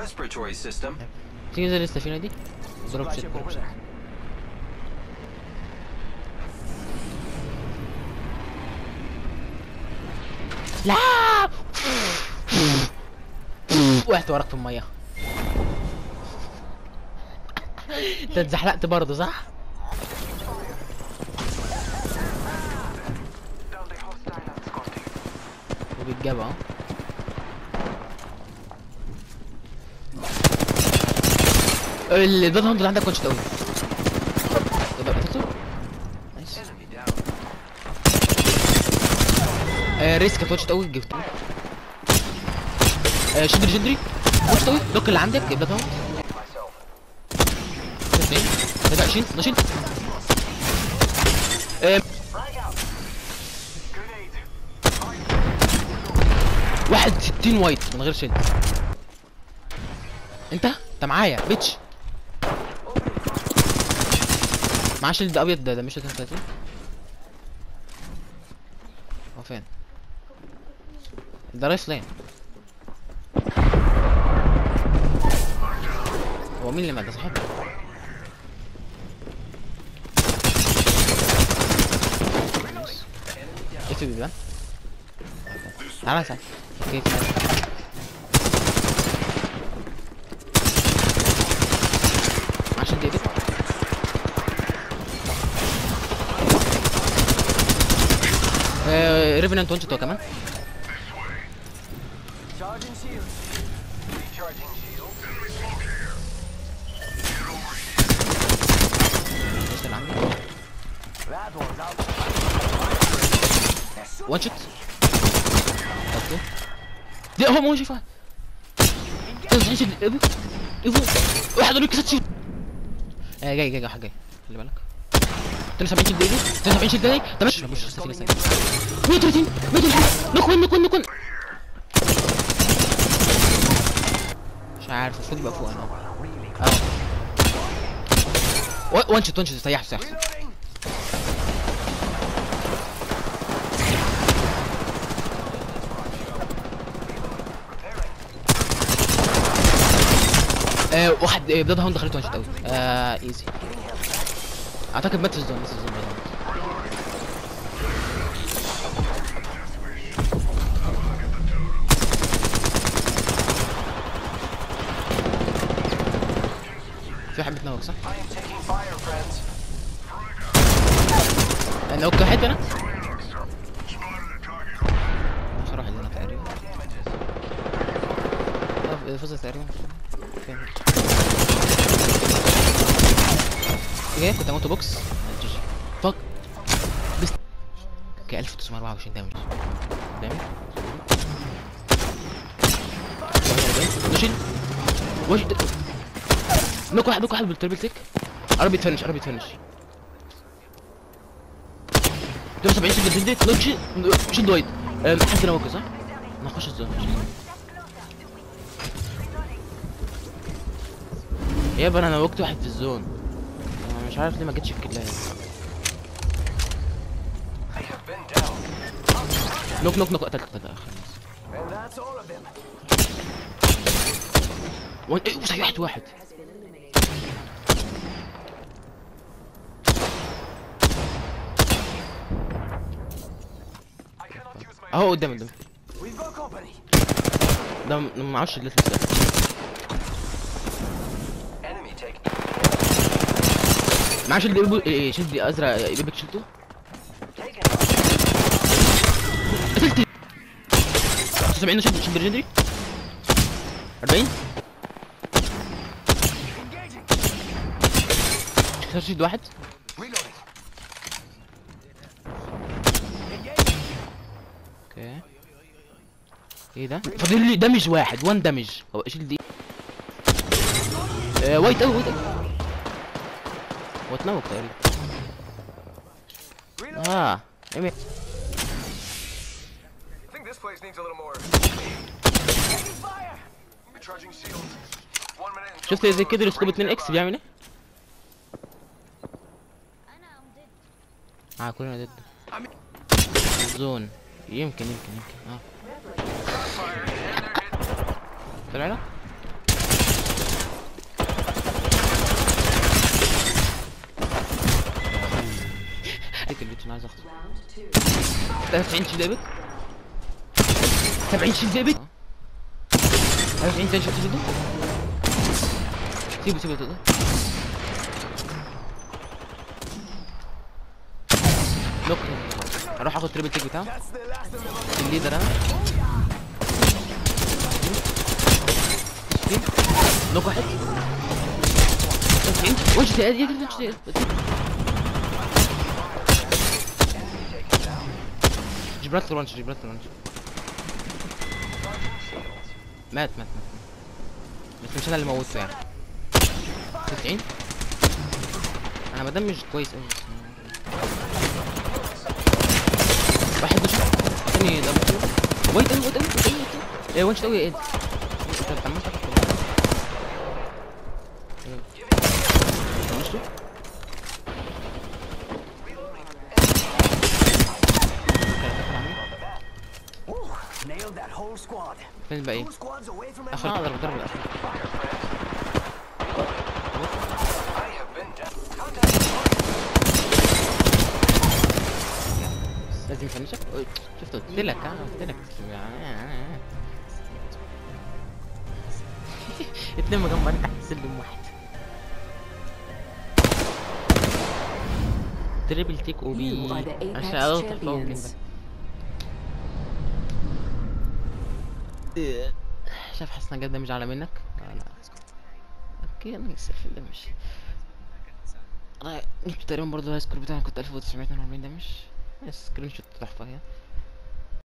respiratory system. تيجي زي السفينه دي ضرب شت ضرب شت لا وقعت وراك في الميه انت اتزحلقت برضه صح؟ وبيتجاب اهو الباب هاوند اللي عندك وحش قوي يبقى قتلته نايس Enemy down. آه ريسك وحش قوي جبته آه شدري شدري وحش قوي دوك اللي عندك الباب هاوند Myself. اثنين 23 12 آه Frag out. Grenade. واحد 60 وايت من غير شيلد انت انت معايا بيتش معاه شيلد ابيض ده, ده مش 33 هو فين ده رايح لين هو مين اللي مات ده صاحبنا ايه في بيبان تعالى تعالى اوكي تعالى عشان دقيقة آه ريفننت وانشت هو كمان Charging shield. Recharging shield. ايش اللي عندي That one's out. وانشت اوكي دي هو مو شايفها تنزل شيل ايفو ايفو واحد قال لك ست شيل آه جاي جاي جاي جاي خلي بالك 72 شيل ايفو 72 شيل دقايق طب مش مش سفينة سفينة 130 130 نوك وين نوك وين نوك وين مش عارف المفروض يبقى فوق انا اه وان شوت وان شوت سيح سيح آه واحد آه بلاد هاوند دخلت وان شوت قوي آه ايزي اعتقد مات في الزون مات في الزون بلاد هاوند. في حبة نوك صح؟ I am taking fire, friends. نوك واحد انا اخر واحد هنا تقريبا Damages. آه، فزت تقريبا فين؟ اوكي كنت اموت بوكس جي جي فك بس اوكي 1924 دامج دامج نشيل وش نوك واحد نوك واحد بالتربل تيك قرب يتفنش قرب يتفنش 72 شد الجلد نوك شيل شيل وايد أم، حد نوك صح؟ نخش الزون يابا انا نوكت واحد في الزون انا مش عارف ليه ما جتش الكلاية They have been down. نوك نوك نوك قتلت قتلت خلاص And that's all of them. وان ايه وسيحت واحد I cannot use my. اهو قدام قدام We've got company. ده م- ما اعرفش اللي لسه Enemy taken. معاه شيلد إيبو- إيه شيلد ازرق ايبك شيلته Taken. قتلت 70 شيلد شيلد ليجندري 40 Engaging. كسر شيلد واحد Reloading. اوكي ايه ده فاضل لي دمج واحد وان دمج هو شيلد دي آه وايت اوي وايت اوي هو اتنوك تقريبا Reloading. اه إيه I think this place needs a little more. Taking fire. Recharging shield. One minute. until شفت زي close. كده السكوب Ring 2 اكس nearby. بيعمل ايه؟ اه كلنا ضد زون يمكن يمكن يمكن اه Fire, and they're hit. طلع لك؟ عشان عايز اخطف Round two. 93 شيل ديفيد 70 شيل ديفيد 40 تاني شيل ديفيد سيبه سيبه تقدر نوك هروح اخد تريبل تيك بتاعه الليدر انا نوك واحد 90 وش ده يا وش جبرات لونش جبرات لونش مات مات مات بس مش انا اللي موته يعني 90 انا مادام مش كويس قوي واحد مش تاني دبل كيل ويت قوي ويت قوي ويت قوي ايه وانش قوي ايه انت بتعمل Nailed that whole squad. فين الباقي؟ Two squads away from اخر اضرب ضرب الاخير I have been down. Contact لازم يفنشك أوي، شفت قلت لك ها قلت لك اتنين مجمعين تحت سلم واحد تريبل تيك او بي You are the Apex عشان اوصل فوق champions. كده شايف حسنا جد مش على منك لا لا اوكي انا في دمج انا جبت تقريبا برضه الهاي سكور بتاعي كنت 1942 دمج سكرين شوت تحفه هي